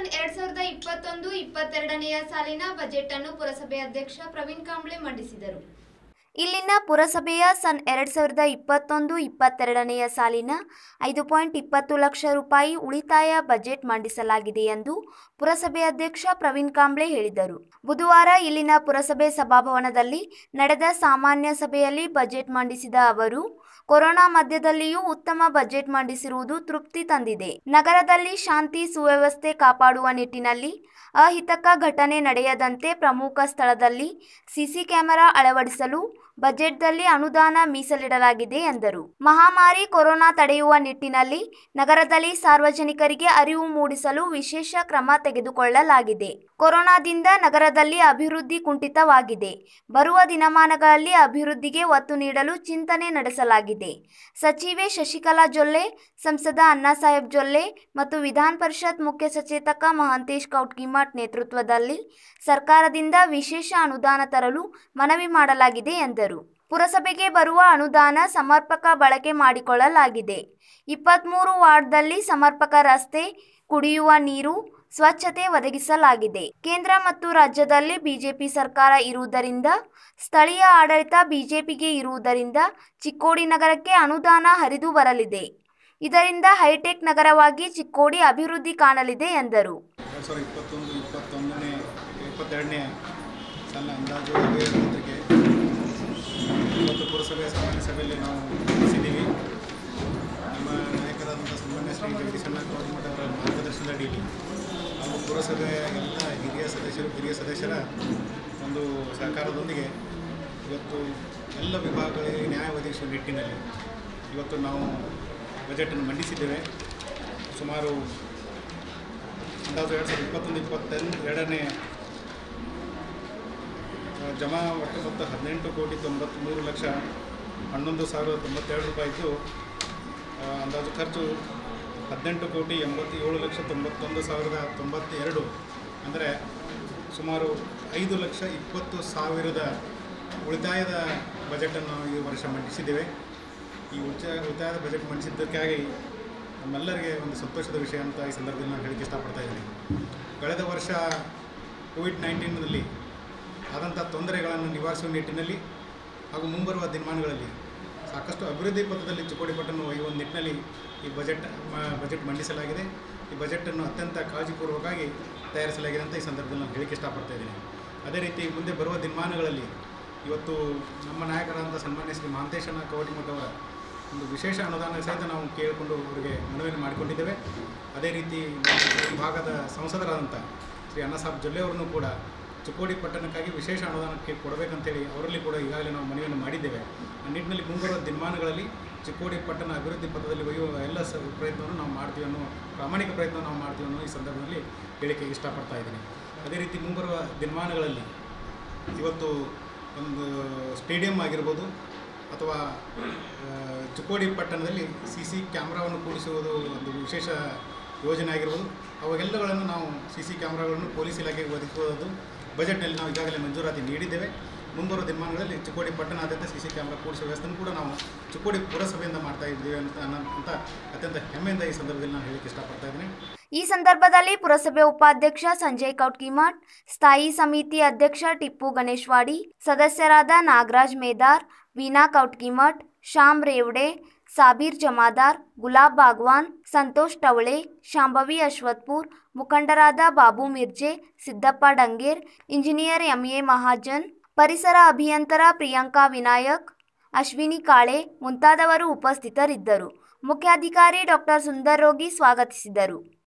ಸನ್ ಎರಡ್ ಸಾವಿರದ ಇಪ್ಪತ್ತೊಂದು ಇಪ್ಪತ್ತೆರಡನೆಯ ಸಾಲಿನ ಬಜೆಟ್ ಅನ್ನು ಪುರಸಭೆ ಅಧ್ಯಕ್ಷ ಪ್ರವೀಣ್ ಕಾಂಬ್ಳೆ ಮಂಡಿಸಿದರು ಇಲ್ಲಿನ ಪುರಸಭೆಯ ಸನ್ ಎರಡು ಸಾವಿರದ ಇಪ್ಪತ್ತೊಂದು ಇಪ್ಪತ್ತೆರಡನೆಯ ಸಾಲಿನ ಐದು ಪಾಯಿಂಟ್ ಇಪ್ಪತ್ತು ಲಕ್ಷ ರೂಪಾಯಿ ಉಳಿತಾಯ ಬಜೆಟ್ ಮಂಡಿಸಲಾಗಿದೆ ಎಂದು ಪುರಸಭೆ ಅಧ್ಯಕ್ಷ ಪ್ರವೀಣ್ ಕಾಂಬ್ಳೆ ಹೇಳಿದರು ಬುಧವಾರ ಇಲ್ಲಿನ ಪುರಸಭೆ ಸಭಾಭವನದಲ್ಲಿ ನಡೆದ ಸಾಮಾನ್ಯ ಸಭೆಯಲ್ಲಿ ಬಜೆಟ್ ಮಂಡಿಸಿದ ಅವರು ಕೊರೋನಾ ಮಧ್ಯದಲ್ಲಿಯೂ ಉತ್ತಮ ಬಜೆಟ್ ಮಂಡಿಸಿರುವುದು ತೃಪ್ತಿ ತಂದಿದೆ ನಗರದಲ್ಲಿ ಶಾಂತಿ ಸುವ್ಯವಸ್ಥೆ ಕಾಪಾಡುವ ನಿಟ್ಟಿನಲ್ಲಿ ಅಹಿತಕ ಘಟನೆ ನಡೆಯದಂತೆ ಪ್ರಮುಖ ಸ್ಥಳದಲ್ಲಿ ಸಿಸಿ ಕ್ಯಾಮೆರಾ ಅಳವಡಿಸಲು ಬಜೆಟ್ನಲ್ಲಿ ಅನುದಾನ ಮೀಸಲಿಡಲಾಗಿದೆ ಎಂದರು ಮಹಾಮಾರಿ ಕೊರೋನಾ ತಡೆಯುವ ನಿಟ್ಟಿನಲ್ಲಿ ನಗರದಲ್ಲಿ ಸಾರ್ವಜನಿಕರಿಗೆ ಅರಿವು ಮೂಡಿಸಲು ವಿಶೇಷ ಕ್ರಮ ತೆಗೆದುಕೊಳ್ಳಲಾಗಿದೆ ಕೊರೋನಾದಿಂದ ನಗರದಲ್ಲಿ ಅಭಿವೃದ್ಧಿ ಕುಂಠಿತವಾಗಿದೆ ಬರುವ ದಿನಮಾನಗಳಲ್ಲಿ ಅಭಿವೃದ್ಧಿಗೆ ಒತ್ತು ನೀಡಲು ಚಿಂತನೆ ನಡೆಸಲಾಗಿದೆ ಸಚಿವೆ ಶಶಿಕಲಾ ಜೊಲ್ಲೆ ಸಂಸದ ಅಣ್ಣಾಸಾಹೇಬ್ ಜೊಲ್ಲೆ ಮತ್ತು ವಿಧಾನ ಪರಿಷತ್ ಮುಖ್ಯ ಸಚೇತಕ ಮಹಾಂತೇಶ್ ಕೌಟ್ಕಿಮಠ್ ನೇತೃತ್ವದಲ್ಲಿ ಸರ್ಕಾರದಿಂದ ವಿಶೇಷ ಅನುದಾನ ತರಲು ಮನವಿ ಮಾಡಲಾಗಿದೆ ಎಂದರು ಪುರಸಭೆಗೆ ಬರುವ ಅನುದಾನ ಸಮರ್ಪಕ ಬಳಕೆ ಮಾಡಿಕೊಳ್ಳಲಾಗಿದೆ ಇಪ್ಪತ್ತ್ಮೂರು ವಾರ್ಡ್ದಲ್ಲಿ ಸಮರ್ಪಕ ರಸ್ತೆ ಕುಡಿಯುವ ನೀರು ಸ್ವಚ್ಛತೆ ಒದಗಿಸಲಾಗಿದೆ ಕೇಂದ್ರ ಮತ್ತು ರಾಜ್ಯದಲ್ಲಿ ಬಿಜೆಪಿ ಸರ್ಕಾರ ಇರುವುದರಿಂದ ಸ್ಥಳೀಯ ಆಡಳಿತ ಬಿಜೆಪಿಗೆ ಇರುವುದರಿಂದ ಚಿಕ್ಕೋಡಿ ನಗರಕ್ಕೆ ಅನುದಾನ ಹರಿದು ಬರಲಿದೆ ಇದರಿಂದ ಹೈಟೆಕ್ ನಗರವಾಗಿ ಚಿಕ್ಕೋಡಿ ಅಭಿವೃದ್ಧಿ ಕಾಣಲಿದೆ ಎಂದರು ಎರಡು ಸಾವಿರದ ಇಪ್ಪತ್ತೊಂದು ಇಪ್ಪತ್ತೊಂದನೇ ಇಪ್ಪತ್ತೆರಡನೇ ಸಾಲ ಅಂದಾಜು ಅಭಿವೃದ್ಧಿಗೆ ಇವತ್ತು ಪುರಸಭೆಯ ಸಾಮಾನ್ಯ ಸಭೆಯಲ್ಲಿ ನಾವು ನಡೆಸಿದ್ದೀವಿ ನಮ್ಮ ನಾಯಕರಾದಂಥ ಸನ್ಮಾನ್ಯ ಶ್ರೀ ಜಗದೀಶಣ್ಣ ಗೌರ್ಮೆಂಟ್ ಅವರ ಮಾರ್ಗದರ್ಶನದಡಿಯಲ್ಲಿ ನಾವು ಪುರಸಭೆಯ ಎಲ್ಲ ಹಿರಿಯ ಸದಸ್ಯರು ಹಿರಿಯ ಸದಸ್ಯರ ಒಂದು ಸಹಕಾರದೊಂದಿಗೆ ಇವತ್ತು ಎಲ್ಲ ವಿಭಾಗಗಳಿಗೆ ನ್ಯಾಯ ಒದಗಿಸುವ ನಿಟ್ಟಿನಲ್ಲಿ ಇವತ್ತು ನಾವು ಬಜೆಟನ್ನು ಮಂಡಿಸಿದ್ದೇವೆ ಸುಮಾರು ಅಂದಾಜು ಎರಡು ಸಾವಿರದ ಇಪ್ಪತ್ತೊಂದು ಇಪ್ಪತ್ತೆರಡು ಎರಡನೇ ಆ, ಜಮಾ ಒಟ್ಟು ಮೊತ್ತ ಹದಿನೆಂಟು ಕೋಟಿ ತೊಂಬತ್ತ್ಮೂರು ಲಕ್ಷ ಹನ್ನೊಂದು ಸಾವಿರದ ತೊಂಬತ್ತೆರಡು ರೂಪಾಯಿ ಇದ್ದು ಆ, ಅಂದಾಜು ಖರ್ಚು ಹದಿನೆಂಟು ಕೋಟಿ ಎಂಬತ್ತೇಳು ಲಕ್ಷ ತೊಂಬತ್ತೊಂದು ಸಾವಿರದ ತೊಂಬತ್ತೆರಡು ಅಂದರೆ ಸುಮಾರು ಐದು ಲಕ್ಷ ಇಪ್ಪತ್ತು ಸಾವಿರದ ಉಳಿತಾಯದ ಬಜೆಟನ್ನು ಈ ವರ್ಷ ಮಂಡಿಸಿದ್ದೇವೆ ಈ ಉಳಿತಾಯ ಉಳಿತಾಯದ ಬಜೆಟ್ ಮಂಡಿಸಿದ್ದಕ್ಕಾಗಿ ನಮ್ಮೆಲ್ಲರಿಗೆ ಒಂದು ಸಂತೋಷದ ವಿಷಯ ಅಂತ ಈ ಸಂದರ್ಭದಲ್ಲಿ ನಾನು ಹೇಳಕ್ಕೆ ಇಷ್ಟಪಡ್ತಾ ಇದ್ದೀನಿ ಕಳೆದ ವರ್ಷ ಕೋವಿಡ್ ನೈನ್ಟೀನ್ನಲ್ಲಿ ಆದಂಥ ತೊಂದರೆಗಳನ್ನು ನಿವಾರಿಸುವ ನಿಟ್ಟಿನಲ್ಲಿ ಹಾಗೂ ಮುಂಬರುವ ದಿನಮಾನಗಳಲ್ಲಿ ಸಾಕಷ್ಟು ಅಭಿವೃದ್ಧಿ ಪಥದಲ್ಲಿ ಚಿಕ್ಕೋಡಿ ಪಟ್ಟನ್ನು ಒಯ್ಯುವ ನಿಟ್ಟಿನಲ್ಲಿ ಈ ಬಜೆಟ್ ಮ- ಬಜೆಟ್ ಮಂಡಿಸಲಾಗಿದೆ ಈ ಬಜೆಟನ್ನು ಅತ್ಯಂತ ಕಾಳಜಿಪೂರ್ವಕವಾಗಿ ತಯಾರಿಸಲಾಗಿದೆ ಅಂತ ಈ ಸಂದರ್ಭದಲ್ಲಿ ನಾನು ಹೇಳಿಕ್ಕೆ ಇಷ್ಟಪಡ್ತಾ ಇದ್ದೀನಿ ಅದೇ ರೀತಿ ಮುಂದೆ ಬರುವ ದಿನಮಾನಗಳಲ್ಲಿ ಇವತ್ತು ನಮ್ಮ ನಾಯಕರಾದಂಥ ಸನ್ಮಾನ್ಯ ಶ್ರೀ ಮಹಾಂತೇಶನ ಕವಟಿಮಠ ಅವರ ಒಂದು ವಿಶೇಷ ಅನುದಾನ ಸಹಿತ ನಾವು ಕೇಳಿಕೊಂಡು ಅವರಿಗೆ ಮನವಿಯನ್ನು ಮಾಡಿಕೊಂಡಿದ್ದೇವೆ ಅದೇ ರೀತಿ ನಮ್ಮ ಈ ಭಾಗದ ಸಂಸದರಾದಂಥ ಶ್ರೀ ಅನ್ನಸಾಬ್ ಜೊಲ್ಲೆ ಅವರನ್ನು ಕೂಡ ಚಿಕ್ಕೋಡಿ ಪಟ್ಟಣಕ್ಕಾಗಿ ವಿಶೇಷ ಅನುದಾನಕ್ಕೆ ಕೊಡಬೇಕಂತೇಳಿ ಅವರಲ್ಲಿ ಕೂಡ ಈಗಾಗಲೇ ನಾವು ಮನವಿಯನ್ನು ಮಾಡಿದ್ದೇವೆ ಆ ನಿಟ್ಟಿನಲ್ಲಿ ಮುಂಬರುವ ದಿನಮಾನಗಳಲ್ಲಿ ಚಿಕ್ಕೋಡಿ ಪಟ್ಟಣ ಅಭಿವೃದ್ಧಿ ಪಥದಲ್ಲಿ ಒಯ್ಯುವ ಎಲ್ಲ ಸ ಪ್ರಯತ್ನವನ್ನು ನಾವು ಮಾಡ್ತೀವಿ ಅನ್ನೋ ಪ್ರಾಮಾಣಿಕ ಪ್ರಯತ್ನ ನಾವು ಮಾಡ್ತೀವಿ ಅನ್ನೋ ಈ ಸಂದರ್ಭದಲ್ಲಿ ಹೇಳಿಕೆ ಇಷ್ಟಪಡ್ತಾ ಇದ್ದೀನಿ ಅದೇ ರೀತಿ ಮುಂಬರುವ ದಿನಮಾನಗಳಲ್ಲಿ ಇವತ್ತು ಒಂದು ಸ್ಟೇಡಿಯಂ ಆಗಿರ್ಬೋದು ಅಥವಾ ಆ, ಚಿಕ್ಕೋಡಿ ಪಟ್ಟಣದಲ್ಲಿ ಸಿ ಸಿ ಕ್ಯಾಮ್ರಾವನ್ನು ಕೂಡಿಸುವುದು ಒಂದು ವಿಶೇಷ ಯೋಜನೆ ಆಗಿರ್ಬೋದು ಅವಾಗೆಲ್ಲಗಳನ್ನು ನಾವು ಸಿ ಸಿ ಕ್ಯಾಮ್ರಾಗಳನ್ನು ಪೊಲೀಸ್ ಇಲಾಖೆಗೆ ಒದಗಿಸುವುದು ಬಜೆಟ್ನಲ್ಲಿ ನಾವು ಈಗಾಗಲೇ ಮಂಜೂರಾತಿ ನೀಡಿದ್ದೇವೆ ಮುಂಬರುವ ದಿನಮಾನಗಳಲ್ಲಿ ಚಿಕ್ಕೋಡಿ ಪಟ್ಟಣಾದ್ಯಂತ ಸಿ ಸಿ ಕ್ಯಾಮ್ರಾ ಕೂಡಿಸುವ ವ್ಯವಸ್ಥೆಯನ್ನು ಕೂಡ ನಾವು ಚಿಕ್ಕೋಡಿ ಪುರಸಭೆಯಿಂದ ಮಾಡ್ತಾ ಇದ್ದೀವಿ ಅಂತ ಅನ್ನೋ- ಅಂತ ಅತ್ಯಂತ ಹೆಮ್ಮೆಯಿಂದ ಈ ಸಂದರ್ಭದಲ್ಲಿ ನಾನು ಹೇಳಕ್ಕೆ ಇಷ್ಟಪಡ್ತಾ ಇದ್ದೀನಿ ಈ ಸಂದರ್ಭದಲ್ಲಿ ಪುರಸಭೆ ಉಪಾಧ್ಯಕ್ಷ ಸಂಜಯ್ ಕೌಟ್ಕಿಮಠ್ ಸ್ಥಾಯಿ ಸಮಿತಿ ಅಧ್ಯಕ್ಷ ಟಿಪ್ಪು ಗಣೇಶ್ವಾಡಿ ಸದಸ್ಯರಾದ ನಾಗರಾಜ್ ಮೇದಾರ್ ವೀಣಾ ಕೌಟ್ಕಿಮಠ್ ಶ್ಯಾಮ್ ರೇವಡೆ ಸಾಬೀರ್ ಜಮಾದಾರ್ ಗುಲಾಬ್ ಬಾಗ್ವಾನ್ ಸಂತೋಷ್ ಟವಳೆ ಶಾಂಭವಿ ಅಶ್ವತ್ಪುರ್ ಮುಖಂಡರಾದ ಬಾಬು ಮಿರ್ಜೆ ಸಿದ್ದಪ್ಪ ಡಂಗೇರ್ ಇಂಜಿನಿಯರ್ ಎಂಎ ಮಹಾಜನ್ ಪರಿಸರ ಅಭಿಯಂತರ ಪ್ರಿಯಾಂಕಾ ವಿನಾಯಕ್ ಅಶ್ವಿನಿ ಕಾಳೆ ಮುಂತಾದವರು ಉಪಸ್ಥಿತರಿದ್ದರು ಮುಖ್ಯಾಧಿಕಾರಿ ಡಾಕ್ಟರ್ ಸುಂದರ್ ರೋಗಿ ಸ್ವಾಗತಿಸಿದರು